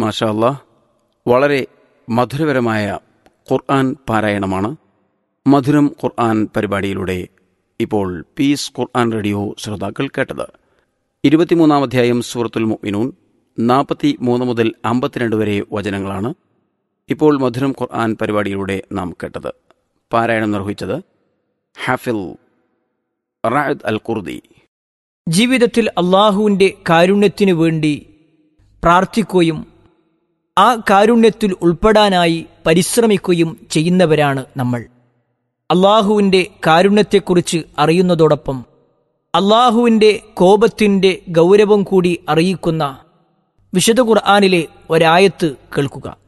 മാഷാ അല്ലാ വളരെ മധുരപരമായ ഖുർആൻ പാരായണമാണ് മധുരം ഖുർആൻ പരിപാടിയിലൂടെ ഇപ്പോൾ പീസ് ഖുർആൻ റേഡിയോ ശ്രോതാക്കൾ കേട്ടത് ഇരുപത്തിമൂന്നാം അധ്യായം സൂറത്തുൽ മുഅ്മിനൂൻ നാൽപ്പത്തി മൂന്ന് മുതൽ അമ്പത്തിരണ്ട് വരെ വചനങ്ങളാണ് ഇപ്പോൾ മധുരം ഖുർആൻ പരിപാടിയിലൂടെ നാം കേട്ടത് പാരായണം നിർവഹിച്ചത് ഹാഫിൽ റായദ് അൽ ഖുർദി ജീവിതത്തിൽ അള്ളാഹുവിൻ്റെ കാരുണ്യത്തിനു വേണ്ടി പ്രാർത്ഥിക്കുകയും ആ കാരുണ്യത്തിൽ ഉൾപ്പെടാനായി പരിശ്രമിക്കുകയും ചെയ്യുന്നവരാണ് നമ്മൾ അള്ളാഹുവിൻ്റെ കാരുണ്യത്തെക്കുറിച്ച് അറിയുന്നതോടൊപ്പം അള്ളാഹുവിൻ്റെ കോപത്തിൻ്റെ ഗൗരവം കൂടി അറിയിക്കുന്ന വിശുദ്ധ ഖുർആാനിലെ ഒരായത്ത് കേൾക്കുക